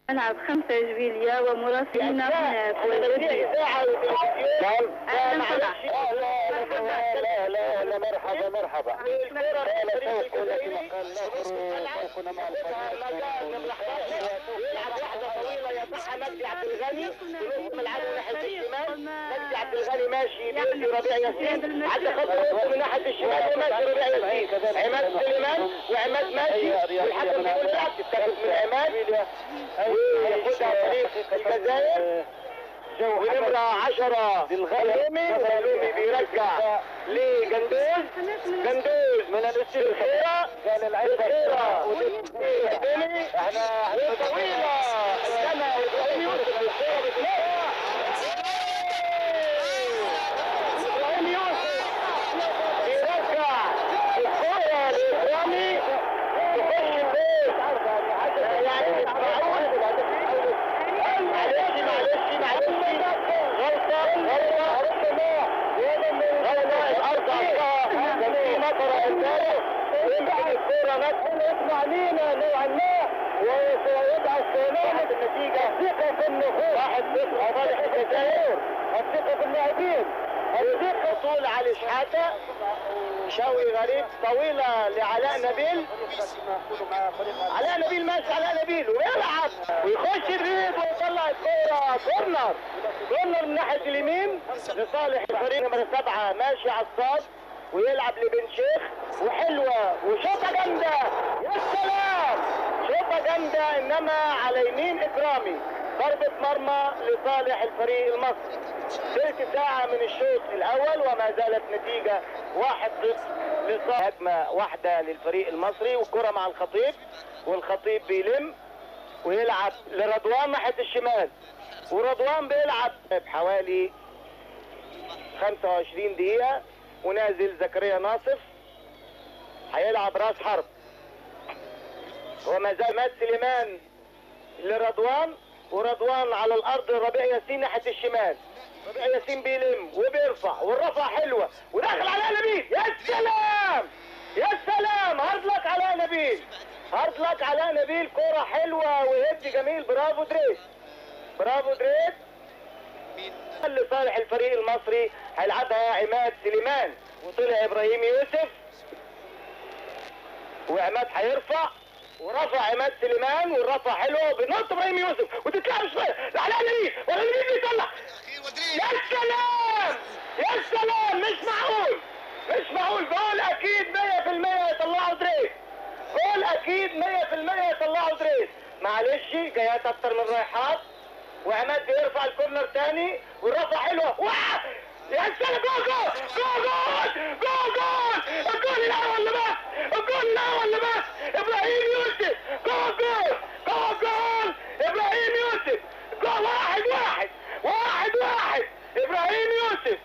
ألعب خمسة إشبيلية ومراسلين هناك إذاعة وتلفزيون أهلاً معلش وسهلاً. لا لا لا لا مرحبا مرحبا الكرة لا الفريق سوق لكن الجزائري قال نخرج سوقنا مع يلعب واحدة طويلة يضعها مجدي عبد الغني في نص ملعب ناحية الشمال مجدي عبد الغني ماشي بيدي ربيع ياسين عدى خط الوسط من ناحية الشمال وماشي ربيع ياسين عماد سليمان وعماد ماشي والحكم بيقول لا تتاخد من عماد وياخدها فريق الجزائر ونمرة 10 للغلومي والغلومي بيرجع لجندوز جندوز من الخيرة قال العيبة الخيرة والدني احنا طويلة السنة وإبراهيم يوسف الخيرة بتلاقي إبراهيم يوسف بيرجع الكرة لإكرامي تخش البيت يعني معقول معلش معلش معلش غلطة غلطة غلطة الأرض عصاها كان في مطر امبارح يمكن الكورة نفسها يسمع لينا نوعا ما ويضعف سلامة النتيجة الثقة في النفوس واحد صفر صالح الجزائر الثقة في اللاعبين الثقة طول علي شحاتة شوقي غريب طويلة لعلاء نبيل علاء نبيل ماشي علاء نبيل ويلعب ويخش الريد ويطلع الكورة كورنر كورنر من ناحية اليمين لصالح الفريق نمرة سبعة ماشي على الصاد ويلعب لبن شيخ وحلوة وشوطة جامدة يا سلام شوطة جامدة انما على يمين اكرامي ضربة مرمى لصالح الفريق المصري تلت ساعة من الشوط الأول وما زالت نتيجة واحد صفر لصالح هجمة واحدة للفريق المصري والكرة مع الخطيب والخطيب بيلم ويلعب لرضوان ناحية الشمال ورضوان بيلعب بحوالي 25 دقيقة ونازل زكريا ناصف هيلعب راس حرب وما زال مات سليمان لرضوان ورضوان على الارض ربيع ياسين ناحيه الشمال ربيع ياسين بيلم وبيرفع والرفع حلوه وداخل على نبيل يا سلام يا سلام هارد لك على نبيل هارد لك على نبيل كوره حلوه وهد جميل برافو دريس برافو دريس لصالح الفريق المصري هيلعبها عماد سليمان وطلع ابراهيم يوسف وعماد هيرفع ورفع عماد سليمان والرفع حلوه وبينط ابراهيم يوسف وتتلعب شويه لعلاء نبيل ولا نبيل بيطلع يا سلام يا سلام مش معقول مش معقول جول اكيد 100% يطلعوا دريس جول اكيد 100% يطلعوا دريس معلش جايات اكتر من رايحات وعماد بيرفع الكورنر تاني والرفع حلوه واه يا سلام جول جول جول جول جول جول الجول الاول بس الجول الاول بس ابراهيم يوسف جول جول جول جول ابراهيم يوسف جول واحد واحد واحد واحد ابراهيم يوسف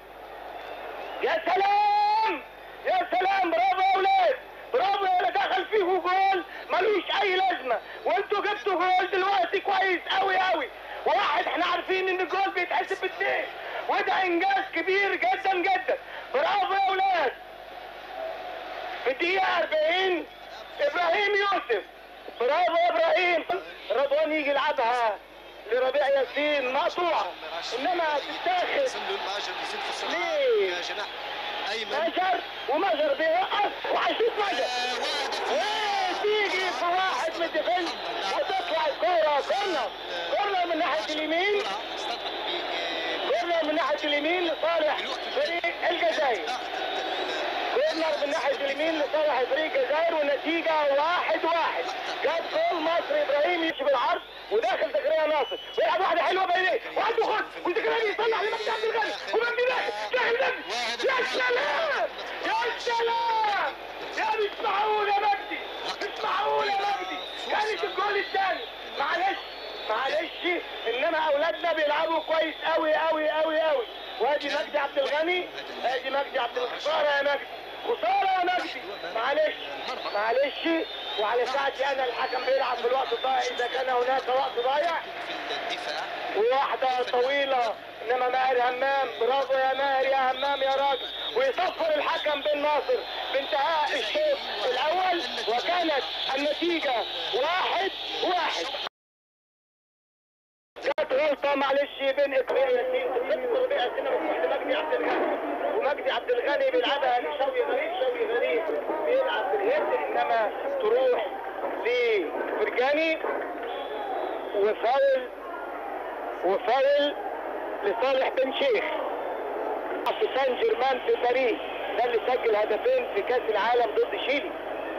يا سلام يا سلام برافو يا اولاد برافو يا دخل فيه جول ملوش اي لازمه وانتوا جبتوا جول دلوقتي كويس قوي قوي واحد احنا عارفين ان الجول بيتحسب باثنين وده انجاز كبير جدا جدا برافو يا اولاد في الدقيقه 40 ابراهيم يوسف برافو يا ابراهيم رضوان يجي يلعبها لربيع ياسين مقطوعه انما تتاخد سلم ماجر يزيد في السرعه ليه؟ يا جناح ايمن مجر ومجر بيوقف وهيشوط مجر آه، واحد ايه تيجي في واحد من الديفنس وتطلع الكوره كورنر كورنر من ناحيه اليمين استطرق كورنر من ناحيه اليمين لصالح فريق الجزائر كورنر من ناحيه اليمين لصالح فريق الجزائر والنتيجه واحد واحد جاب جول مصر ابراهيم يمشي بالعرض وداخل زكريا ناصر ويلعب واحده حلوه بايديه وعنده خد وزكريا يطلع لمجدي عبد الغني ومجدي داخل داخل مجدي يا سلام يا سلام يا مش معقول يا مجدي مش معقول يا مجدي كانت الجول الثاني معلش معلش انما اولادنا بيلعبوا كويس قوي قوي قوي قوي وادي مجدي عبد الغني ادي مجدي عبد الغني خساره يا مجدي خساره يا مجدي معلش معلش وعلى ساعتي انا الحكم بيلعب في الوقت الضايع اذا كان هناك وقت ضايع في الدفاع وواحدة طويلة انما ماهر همام برافو يا ماهر يا همام يا راجل ويصفر الحكم بن ناصر بانتهاء الشوط الاول وكانت النتيجة واحد واحد خطا معلش بين اكرام ياسين خطه ربيع ياسين مفتوح لمجدي عبد الغني ومجدي عبد الغني بيلعبها لشوقي غريب شوقي غريب بيلعب بالهيد انما تروح لفرجاني وفاول وفاول لصالح بن شيخ في سان جيرمان في باريس ده اللي سجل هدفين في كاس العالم ضد شيلي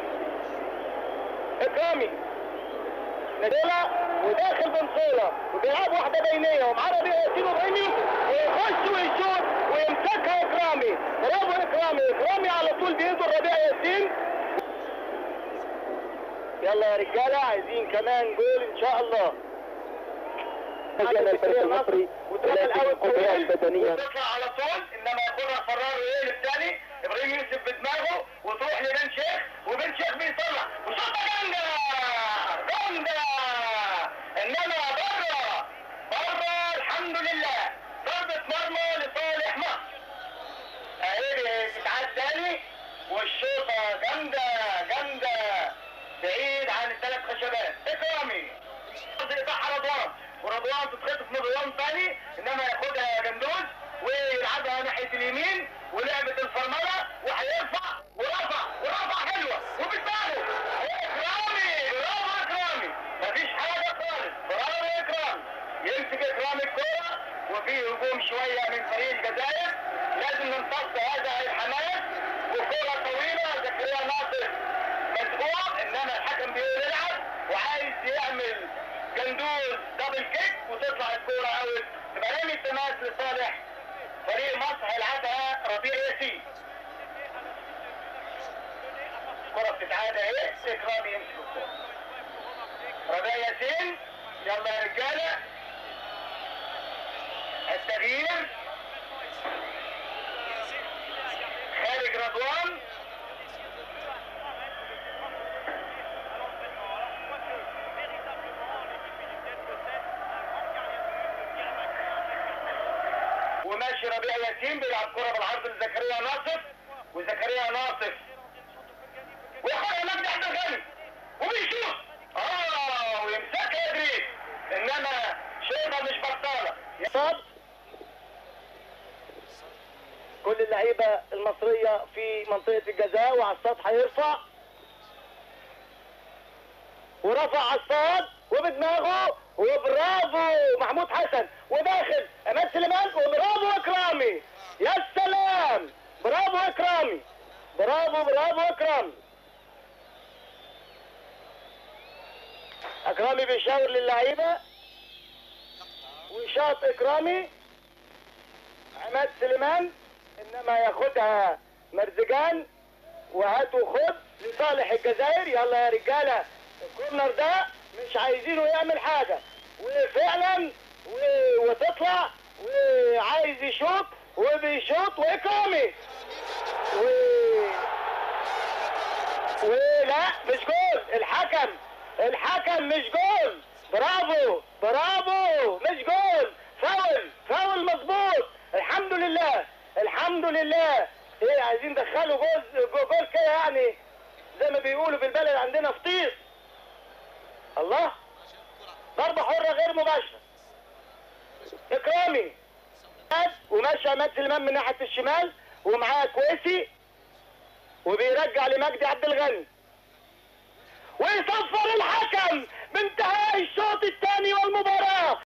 اكرامي نزولا وداخل بنصولا وبيلعب واحده بينيه ومعاه ربيع ياسين وابراهيم يوسف ويخش ويشوط ويمسكها اكرامي برافو اكرامي اكرامي على طول بايده ربيع ياسين يلا يا رجاله عايزين كمان جول ان شاء الله كان الفريق المصري وتروح ثلاثي الاول قدرات كويس بدنية وتطلع على طول انما ياخدها فرار ويقلب تاني ابراهيم يوسف بدماغه وتروح لبن شيخ وبن شيخ بيطلع وشوطه جامده جامده انما بره بره الحمد لله ضربه مرمى لصالح مصر اهي بتتعاد تاني والشوطه جامده جامده بعيد عن الثلاث خشبات اكرامي يقطعها رضوان ورضوان تتخطف من رضوان تاني انما ياخدها جندوز ويلعبها ناحيه اليمين ولعبه الفرمله وهيرفع ورفع ورفع حلوه وبالتالي اكرامي برافو اكرامي مفيش حاجه خالص برافو اكرامي يمسك اكرامي الكوره وفي هجوم شويه من فريق الجزائر لازم نمتص هذا الحماس وكوره طويله زكريا ناصر مسبوق انما الحكم بيقول العب وعايز يعمل جندوز دبل كيك وتطلع الكوره اوت تبقى رمي التماس لصالح فريق مصر هيلعبها ربيع ياسين الكرة بتتعاد اهي اكرامي يمسك الكرة ربيع ياسين يلا يا رجاله التغيير خارج رضوان وماشي ربيع ياسين بيلعب كرة بالعرض لزكريا ناصف وزكريا ناصف وياخدها مجدي عبد الغني وبيشوط اه ويمسكها ادريس انما شوطه مش بطاله صاب كل اللعيبه المصريه في منطقه الجزاء وعلى السطح هيرفع ورفع عصاد وبدماغه وبرافو محمود حسن وداخل اماد سليمان وبرافو اكرامي يا سلام برافو اكرامي برافو برافو اكرامي اكرامي بيشاور للعيبه وشاط اكرامي عماد سليمان انما ياخدها مرزجان وهات وخد لصالح الجزائر يلا يا رجاله الكورنر ده مش عايزينه يعمل حاجه وفعلا و... وتطلع وعايز يشوط وبيشوط واكرامي و... ولا مش جول الحكم الحكم مش جول برافو برافو مش جول فاول فاول مظبوط الحمد لله الحمد لله ايه عايزين ندخلوا جول جول كده يعني زي ما بيقولوا بالبلد عندنا فطير الله ضربة حرة غير مباشرة اكرامي وماشي عماد سليمان من ناحية الشمال ومعاه كويسي وبيرجع لمجدي عبد الغني ويصفر الحكم بانتهاء الشوط الثاني والمباراة